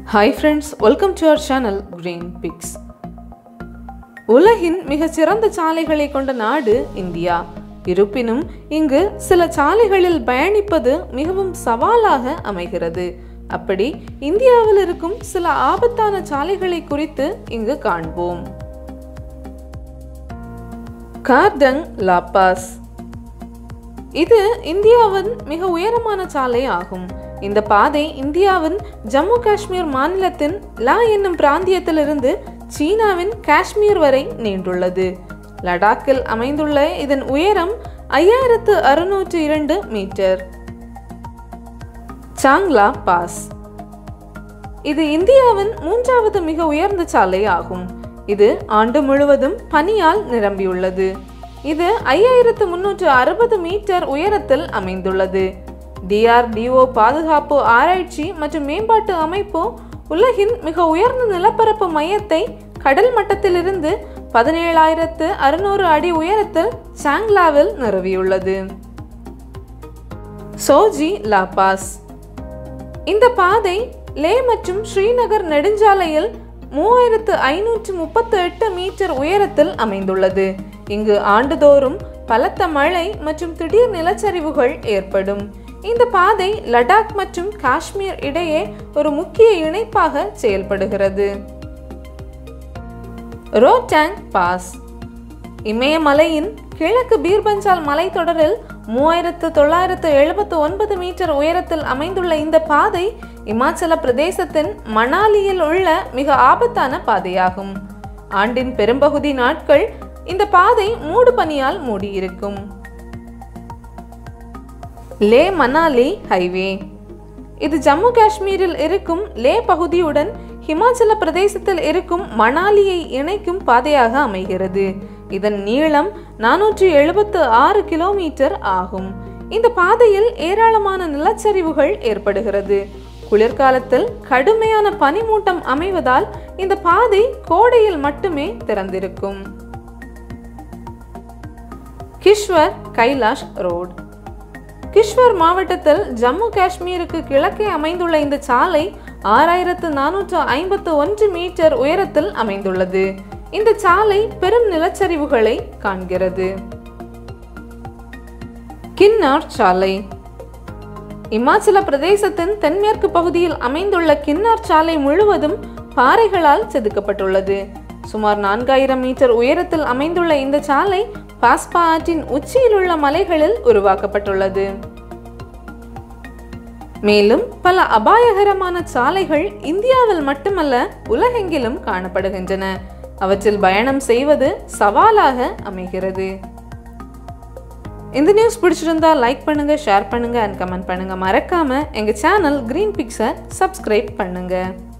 hi friends welcome to our channel green picks உலகின் மிகச் சிறந்த சாலைகளை கொண்ட நாடு இந்தியா இருப்பினும் இங்கு சில சாலைகளில் பயணிப்பது மிகவும் சவாலாக அமைகிறது அப்படி இந்தியாவில் இருக்கும் சில ஆபத்தான சாலைகளை குறித்து இங்கு காண்போம் கார்டங் லாபாஸ் இது இந்தியாவின் மிக உயரமான சாலை ஆகும் இந்த பாதை இந்தியாவின் ஜம்மு காஷ்மீர் மாநிலத்தின் லா என்னும் பிராந்தியத்திலிருந்து சீனாவின் காஷ்மீர் வரை நீண்டுள்ளது லடாக்கில் அமைந்துள்ள இதன் உயரம் ஐயாயிரத்து அறுநூற்று இரண்டு மீட்டர் சாங்லா பாஸ் இது இந்தியாவின் மூன்றாவது மிக உயர்ந்த சாலை ஆகும் இது ஆண்டு முழுவதும் பனியால் நிரம்பியுள்ளது இது ஐயாயிரத்து முன்னூற்று அறுபது மீட்டர் உயரத்தில் அமைந்துள்ளது டிஆர்டிஓ பாதுகாப்பு ஆராய்ச்சி மற்றும் மேம்பாட்டு அமைப்பு உலகின் மிக உயர்ந்த நிலப்பரப்பு மையத்தை கடல் மட்டத்திலிருந்து பதினேழாயிரத்து அறுநூறு அடி உயரத்தில் சாங்லாவில் நிறுவியுள்ளது சோஜி லாபாஸ் இந்த பாதை லே மற்றும் ஸ்ரீநகர் நெடுஞ்சாலையில் மூவாயிரத்து ஐநூற்று முப்பத்து எட்டு மீட்டர் உயரத்தில் அமைந்துள்ளது இங்கு ஆண்டுதோறும் பலத்த மழை மற்றும் திடீர் நிலச்சரிவுகள் ஏற்படும் இந்த பாதை லடாக் மற்றும் காஷ்மீர் இடையே ஒரு முக்கிய இணைப்பாக செயல்படுகிறது ரோட்டாங் பாஸ் இமயமலையின் கிழக்கு பீர்பஞ்சால் மலைத்தொடரில் மூவாயிரத்து தொள்ளாயிரத்து எழுபத்து ஒன்பது மீட்டர் உயரத்தில் அமைந்துள்ள இந்த பாதை இமாச்சல பிரதேசத்தின் மணாலியில் உள்ள மிக ஆபத்தான பாதையாகும் ஆண்டின் பெரும்பகுதி நாட்கள் இந்த பாதை மூடு பனியால் மூடியிருக்கும் லே மணாலி ஹைவே இது ஜம்மு காஷ்மீரில் இருக்கும் லே பகுதியுடன் ஹிமாச்சல பிரதேசத்தில் இருக்கும் மணாலியை இணைக்கும் பாதையாக அமைகிறது இதன் நீளம் நானூற்றி எழுபத்து ஆறு கிலோமீட்டர் ஆகும் இந்த பாதையில் ஏராளமான நிலச்சரிவுகள் ஏற்படுகிறது குளிர்காலத்தில் கடுமையான பனிமூட்டம் அமைவதால் இந்த பாதை கோடையில் மட்டுமே திறந்திருக்கும் கிஷ்வர் கைலாஷ் ரோட் கிஷ்வர் மாவட்டத்தில் ஜம்மு காஷ்மீருக்கு கிழக்கே அமைந்துள்ள இந்த சாலை ஆறாயிரத்து நானூற்று ஐம்பத்து ஒன்று மீட்டர் உயரத்தில் அமைந்துள்ளது இந்த சாலை பெரும் நிலச்சரிவுகளை காண்கிறது கின்னார் சாலை இமாச்சல பிரதேசத்தின் தென்மேற்கு பகுதியில் அமைந்துள்ள கின்னார் சாலை முழுவதும் பாறைகளால் செதுக்கப்பட்டுள்ளது சுமார் நான்காயிரம் மீட்டர் உயரத்தில் அமைந்துள்ள இந்த சாலை பாஸ்பா ஆற்றின் உச்சியில் உள்ள மலைகளில் உருவாக்கப்பட்டுள்ளது மேலும் பல அபாயகரமான சாலைகள் இந்தியாவில் மட்டுமல்ல உலகெங்கிலும் காணப்படுகின்றன அவற்றில் பயணம் செய்வது சவாலாக அமைகிறது இந்த நியூஸ் பிடிச்சிருந்தா லைக் பண்ணுங்க ஷேர் பண்ணுங்க அண்ட் கமெண்ட் பண்ணுங்க மறக்காம எங்க சேனல் கிரீன் பிக்ஸை சப்ஸ்கிரைப் பண்ணுங்க